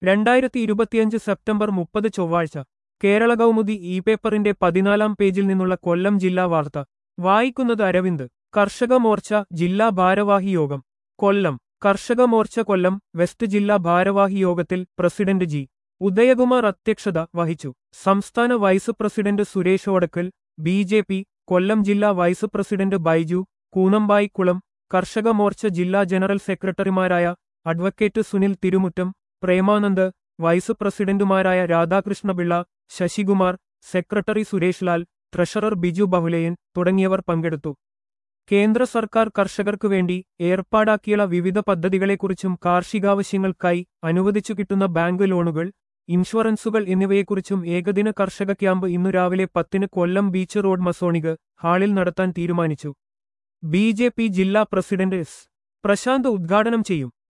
രണ്ടായിരത്തി ഇരുപത്തിയഞ്ച് സെപ്റ്റംബർ മുപ്പത് ചൊവ്വാഴ്ച കേരള കൗമുദി ഇ പേപ്പറിന്റെ പതിനാലാം പേജിൽ നിന്നുള്ള കൊല്ലം ജില്ലാ വാർത്ത വായിക്കുന്നത് അരവിന്ദ് കർഷക മോർച്ച ജില്ലാ ഭാരവാഹി യോഗം കൊല്ലം കർഷക മോർച്ച കൊല്ലം വെസ്റ്റ് ജില്ലാ ഭാരവാഹി യോഗത്തിൽ പ്രസിഡന്റ് ജി ഉദയകുമാർ അധ്യക്ഷത വഹിച്ചു സംസ്ഥാന vice president Suresh Odakkal B J P Kollam ജില്ലാ വൈസ് പ്രസിഡന്റ് ബൈജു കൂനമ്പായിക്കുളം കർഷക മോർച്ച ജില്ലാ ജനറൽ സെക്രട്ടറിമാരായ അഡ്വക്കേറ്റ് സുനിൽ തിരുമുറ്റം പ്രേമാനന്ദ് വൈസ് പ്രസിഡന്റുമാരായ രാധാകൃഷ്ണപിള്ള ശശികുമാർ സെക്രട്ടറി സുരേഷ് ലാൽ ട്രഷറർ ബിജു ബഹുലയൻ തുടങ്ങിയവർ പങ്കെടുത്തു കേന്ദ്ര സർക്കാർ കർഷകർക്കു വേണ്ടി ഏർപ്പാടാക്കിയുള്ള വിവിധ പദ്ധതികളെക്കുറിച്ചും കാർഷികാവശ്യങ്ങൾക്കായി അനുവദിച്ചു കിട്ടുന്ന ബാങ്ക് ലോണുകൾ ഇൻഷുറൻസുകൾ എന്നിവയെക്കുറിച്ചും ഏകദിന കർഷക ക്യാമ്പ് ഇന്നു രാവിലെ പത്തിന് കൊല്ലം ബീച്ച് റോഡ് മസോണിക് ഹാളിൽ നടത്താൻ തീരുമാനിച്ചു ബി ജില്ലാ പ്രസിഡന്റ് എസ് പ്രശാന്ത് ഉദ്ഘാടനം ചെയ്യും